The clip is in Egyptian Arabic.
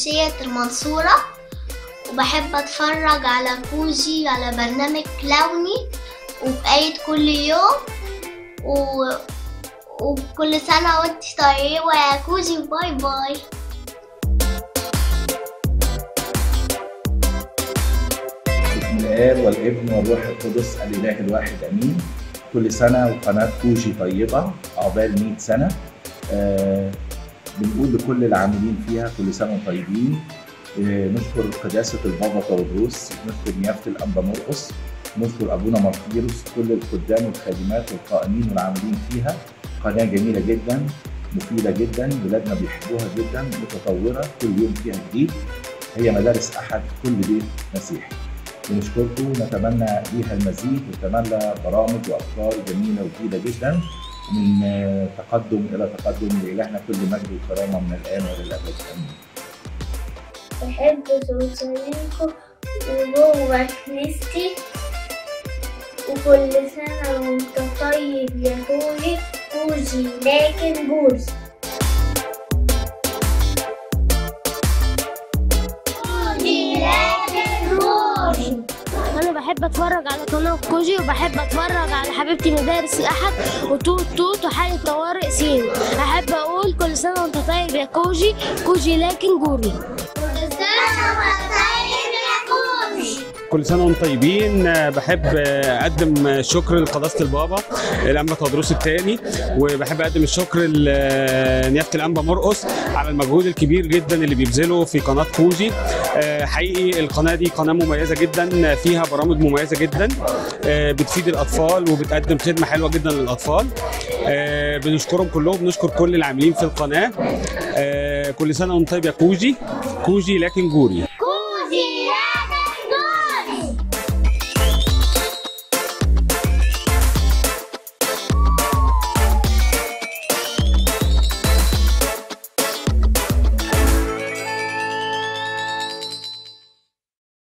شمسية المنصورة وبحب اتفرج على كوجي على برنامج كلاوني وبآية كل يوم و... وكل سنة وانت طيبة يا كوجي باي باي بسم الآب والابن والروح القدس الإله الواحد أمين كل سنة وقناة كوجي طيبة عقبال 100 سنة آه بنقول لكل العاملين فيها كل سنة وانتم طيبين آه نشكر قداسة البابا طاودروس نشكر نيافة الأنبا مرقس نشكر أبونا مرقيروس كل الخدام والخادمات والقائمين والعاملين فيها قناة جميلة جدا مفيدة جدا ولادنا بيحبوها جدا متطورة كل يوم فيها جديد هي مدارس أحد كل بيت مسيحي بنشكركم ونتمنى ليها المزيد ونتمنى برامج وافكار جميله وجديده جدا من آه، تقدم الى تقدم لالهنا كل مجد وكرامه من الان والى الابد امين. بحب توصلينكم وجوه كنيستي وكل سنة وانت طيب يا كوجي كوجي لكن جوز كوجي لكن جوز انا بحب اتفرج على قناه كوجي وبحب اتفرج على حبيبتي مدارس احد وتوت توت وحالة طوارئ سين احب اقول كل سنه وانت طيب يا كوجي كوجي لكن جوري كل سنة وانت طيب يا كوجي كل سنه وانتم طيبين آه، بحب آه، اقدم شكر لقداسه البابا الانبا تدروس الثاني وبحب اقدم الشكر لنيافه الانبا مرقص على المجهود الكبير جدا اللي بيبذله في قناه كوجي آه، حقيقي القناه دي قناه مميزه جدا فيها برامج مميزه جدا آه، بتفيد الاطفال وبتقدم خدمه حلوه جدا للاطفال آه، بنشكرهم كلهم بنشكر كل العاملين في القناه آه، كل سنه وانت طيب يا كوجي كوجي لكن جوري